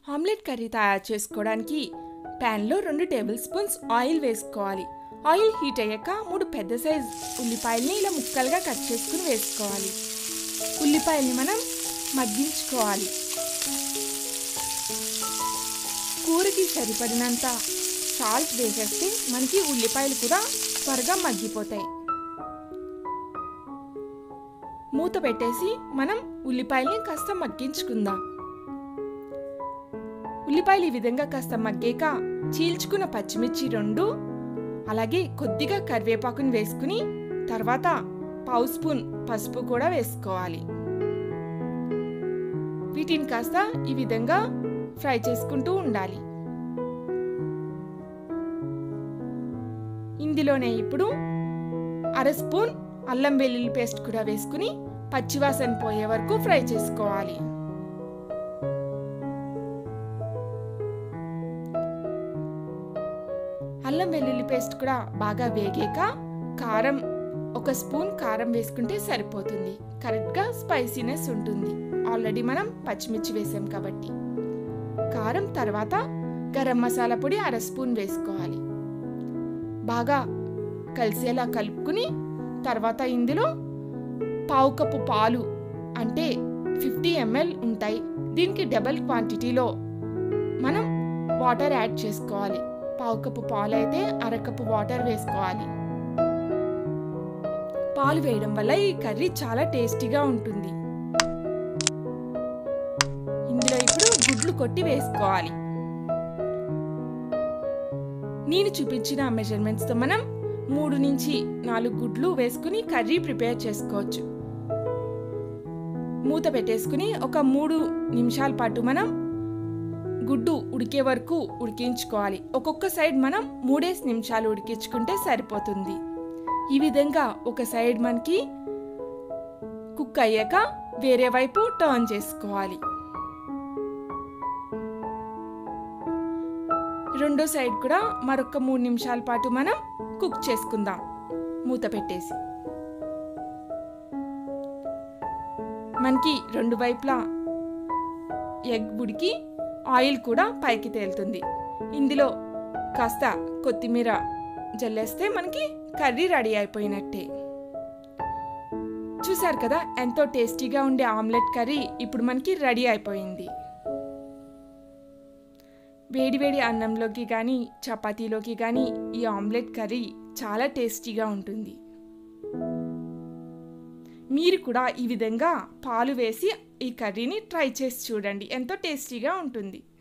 omelette curry తయారు చేసుకోవడానికి ప్యాన్లో రెండు టేబుల్ స్పూన్స్ ఆయిల్ వేసుకోవాలి ఆయిల్ హీట్ అయ్యాక మూడు పెద్ద సైజ్ ఉల్లిపాయల్ని ఇలా ముక్కలుగా కట్ చేసుకుని వేసుకోవాలి ఉల్లిపాయల్ని మనం మగ్గించుకోవాలి కూరకి సరిపడినంత సాల్ట్ వేసేస్తే మనకి ఉల్లిపాయలు కూడా త్వరగా మగ్గిపోతాయి మూత పెట్టేసి మనం ఉల్లిపాయల్ని కాస్త మగ్గించుకుందాం ఉల్లిపాయలు ఈ విధంగా కాస్త మగ్గాక చీల్చుకున్న పచ్చిమిర్చి రెండు అలాగే కొద్దిగా కరివేపాకుని వేసుకుని తర్వాత పావు స్పూన్ పసుపు కూడా వేసుకోవాలి వీటిని కాస్త ఈ విధంగా ఫ్రై చేసుకుంటూ ఉండాలి ఇందులోనే ఇప్పుడు అర స్పూన్ అల్లం వెల్లుల్లి పేస్ట్ కూడా వేసుకుని పచ్చివాసన పోయే వరకు ఫ్రై చేసుకోవాలి అల్లం వెల్లుల్లి పేస్ట్ కూడా బాగా వేగాక కారం ఒక స్పూన్ కారం వేసుకుంటే సరిపోతుంది కరెక్ట్గా స్పైసీనెస్ ఉంటుంది ఆల్రెడీ మనం పచ్చిమిర్చి వేసాం కాబట్టి కారం తర్వాత గరం మసాలా పొడి అర స్పూన్ వేసుకోవాలి బాగా కలిసేలా కలుపుకుని తర్వాత ఇందులో పావు కప్పు పాలు అంటే ఫిఫ్టీ ఎంఎల్ ఉంటాయి దీనికి డబల్ క్వాంటిటీలో మనం వాటర్ యాడ్ చేసుకోవాలి పావు కప్పు పాలు అయితే అరకప్పు వాటర్ వేసుకోవాలి పాలు వేయడం వల్ల ఈ కర్రీ చాలా టేస్టీగా ఉంటుంది ఇందులో ఇప్పుడు గుడ్లు కొట్టి వేసుకోవాలి నేను చూపించిన మెజర్మెంట్స్తో మనం మూడు నుంచి నాలుగు గుడ్లు వేసుకుని కర్రీ ప్రిపేర్ చేసుకోవచ్చు మూత పెట్టేసుకుని ఒక మూడు నిమిషాల పాటు మనం గుడ్డు ఉడికే వరకు ఉడికించుకోవాలి ఒక్కొక్క సైడ్ మనం మూడేసి నిమిషాలు ఉడికించుకుంటే సరిపోతుంది ఈ విధంగా ఒక సైడ్ మనకి కుక్ అయ్యాక వేరే వైపు టర్న్ చేసుకోవాలి రెండో సైడ్ కూడా మరొక మూడు నిమిషాల పాటు మనం కుక్ చేసుకుందాం మూత పెట్టేసి మనకి రెండు వైపులా ఎగ్ ఉడికి ఆయిల్ కూడా పైకి తేలుతుంది ఇందులో కాస్త కొత్తిమీర జల్లేస్తే మనకి కర్రీ రెడీ అయిపోయినట్టే చూసారు కదా ఎంతో టేస్టీగా ఉండే ఆమ్లెట్ కర్రీ ఇప్పుడు మనకి రెడీ అయిపోయింది వేడివేడి అన్నంలోకి కానీ చపాతీలోకి కానీ ఈ ఆమ్లెట్ కర్రీ చాలా టేస్టీగా ఉంటుంది మీరు కూడా ఈ విధంగా పాలు వేసి ఈ కర్రీని ట్రై చేసి చూడండి ఎంతో టేస్టీగా ఉంటుంది